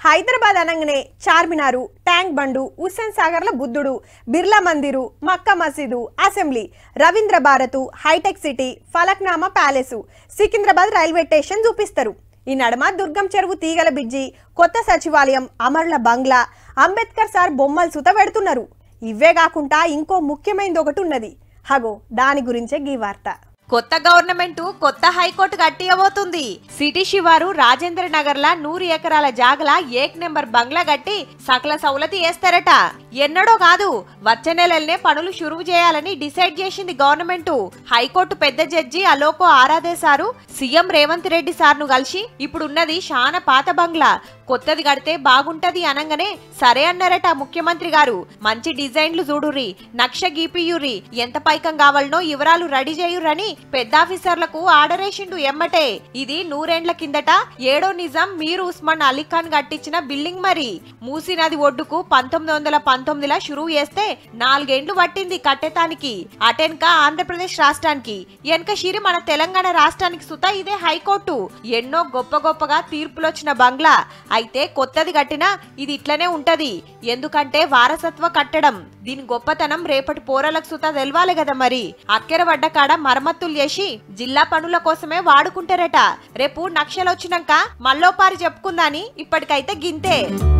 హైదరాబాద్ అనగానే Charminar tank bund Hussain సాగర్ల బుద్ధుడు Birla Mandir Mecca Masjid assembly Ravindra Bharathi hi-tech city Falaknuma palace Secunderabad railway station చూపిస్తారు ఈ నడమ దుర్గం చెరువు తీగల బిడ్జి కొత్త సచివాలయం అమర్ల బంగ్లా అంబేద్కర్ సార్ బొమ్మలు సుత పెడుతున్నారు ఇవే కాకుండా ఇంకో ముఖ్యమైనది ఒకటి ఉన్నది హగో దాని గురించే గీ వార్త కొత్త గవర్నమెంట్ కొత్త హైకోర్టు కట్టియబోతుంది సిటీ శివారు రాజేంద్ర నగర్ లా నూరు ఎకరాల జాగల ఏక్ నెంబర్ బంగ్లా కట్టి సకల సౌలతి వేస్తారట ఎన్నడో కాదు వచ్చే నెలలనే పనులు షురువు చేయాలని డిసైడ్ చేసింది గవర్నమెంట్ హైకోర్టు పెద్ద జడ్జి అలోకో ఆరాధే సారు సీఎం రేవంత్ రెడ్డి సార్ను కలిసి ఇప్పుడున్నది శాన పాత బంగ్లా కొత్తది కడితే బాగుంటది అనగానే సరే అన్నారట ముఖ్యమంత్రి గారు మంచి డిజైన్లు చూడుర్రి నక్ష గీపియుర్రి ఎంత పైకం కావాలనో వివరాలు రెడీ చేయుర్రని పెద్ద ఆఫీసర్లకు ఆర్డర్ వేసిండు ఎమ్మటే ఇది నూరేండ్ల కిందట ఏడో నిజాం మీర్ ఉస్మాన్ అలీ ఖాన్ కట్టించిన బిల్డింగ్ మరి మూసీ నది ఒడ్డుకు పంతొమ్మిది వందల పంతొమ్మిదిలా షురువు చేస్తే నాలుగేండ్లు పట్టింది కట్టెతానికి అటెన్క ఆంధ్రప్రదేశ్ రాష్ట్రానికి వెనక షిరి మన తెలంగాణ రాష్ట్రానికి సుత ఇదే హైకోర్టు ఎన్నో గొప్ప గొప్పగా తీర్పులొచ్చిన బంగ్లా అయితే కొత్తది కట్టినా ఇది ఇట్లనే ఉంటది ఎందుకంటే వారసత్వ కట్టడం దీని గొప్పతనం రేపటి పోరలకు సుత తెలవాలి కదా మరి అక్కెర పడ్డ కాడ మరమ్మతులు చేసి జిల్లా పనుల కోసమే వాడుకుంటారట రేపు నక్షలు వచ్చినాక మల్లోపారి చెప్పుకుందాని ఇప్పటికైతే గింతే